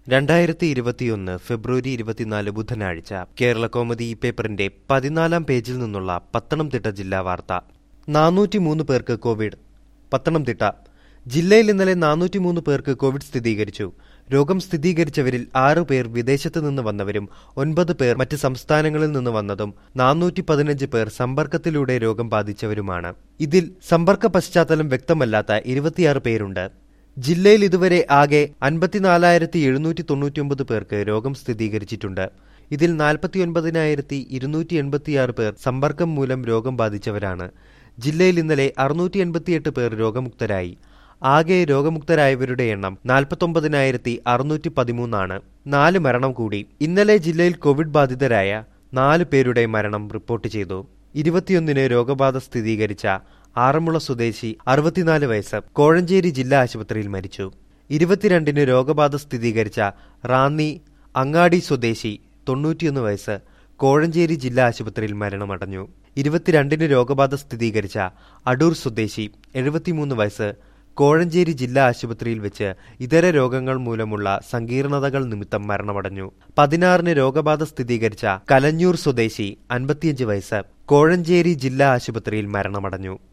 രണ്ടായിരത്തി ഇരുപത്തിയൊന്ന് ഫെബ്രുവരി ഇരുപത്തിനാല് ബുധനാഴ്ച കേരള കോമഡി ഈ പേപ്പറിന്റെ പതിനാലാം പേജിൽ നിന്നുള്ള പത്തനംതിട്ട ജില്ലാ വാർത്ത നാനൂറ്റിമൂന്ന് പേർക്ക് കോവിഡ് പത്തനംതിട്ട ജില്ലയിൽ ഇന്നലെ നാനൂറ്റിമൂന്ന് പേർക്ക് കോവിഡ് സ്ഥിരീകരിച്ചു രോഗം സ്ഥിരീകരിച്ചവരിൽ ആറ് പേർ വിദേശത്ത് നിന്ന് വന്നവരും ഒൻപത് പേർ മറ്റ് സംസ്ഥാനങ്ങളിൽ നിന്ന് വന്നതും നാനൂറ്റി പതിനഞ്ച് പേർ സമ്പർക്കത്തിലൂടെ രോഗം ബാധിച്ചവരുമാണ് ഇതിൽ സമ്പർക്ക പശ്ചാത്തലം വ്യക്തമല്ലാത്ത ഇരുപത്തിയാറ് പേരുണ്ട് ജില്ലയിൽ ഇതുവരെ ആകെ അൻപത്തിനാലായിരത്തി എഴുന്നൂറ്റി തൊണ്ണൂറ്റിയൊമ്പത് പേർക്ക് രോഗം സ്ഥിരീകരിച്ചിട്ടുണ്ട് ഇതിൽ നാൽപ്പത്തിയൊൻപതിനായിരത്തി ഇരുന്നൂറ്റി എൺപത്തിയാറ് പേർ സമ്പർക്കം മൂലം രോഗം ബാധിച്ചവരാണ് ജില്ലയിൽ ഇന്നലെ അറുന്നൂറ്റി എൺപത്തിയെട്ട് പേർ രോഗമുക്തരായി ആകെ രോഗമുക്തരായവരുടെ എണ്ണം നാൽപ്പത്തൊമ്പതിനായിരത്തി അറുന്നൂറ്റി പതിമൂന്നാണ് നാല് മരണം കൂടി ഇന്നലെ ജില്ലയിൽ കോവിഡ് ബാധിതരായ നാല് പേരുടെ മരണം റിപ്പോർട്ട് ചെയ്തു ഇരുപത്തിയൊന്നിന് രോഗബാധ സ്ഥിരീകരിച്ച ആറന്മുള സ്വദേശി അറുപത്തിനാല് വയസ്സ് കോഴഞ്ചേരി ജില്ലാ ആശുപത്രിയിൽ മരിച്ചു ഇരുപത്തിരണ്ടിന് രോഗബാധ സ്ഥിരീകരിച്ച റാന്നി അങ്ങാടി സ്വദേശി തൊണ്ണൂറ്റിയൊന്ന് വയസ്സ് കോഴഞ്ചേരി ജില്ലാ ആശുപത്രിയിൽ മരണമടഞ്ഞു ഇരുപത്തിരണ്ടിന് രോഗബാധ സ്ഥിരീകരിച്ച അടൂർ സ്വദേശി എഴുപത്തിമൂന്ന് വയസ്സ് കോഴഞ്ചേരി ജില്ലാ ആശുപത്രിയിൽ വെച്ച് ഇതര രോഗങ്ങൾ മൂലമുള്ള സങ്കീർണതകൾ നിമിത്തം മരണമടഞ്ഞു പതിനാറിന് രോഗബാധ സ്ഥിരീകരിച്ച കലഞ്ഞൂർ സ്വദേശി അൻപത്തിയഞ്ച് വയസ്സ് കോഴഞ്ചേരി ജില്ലാ ആശുപത്രിയിൽ മരണമടഞ്ഞു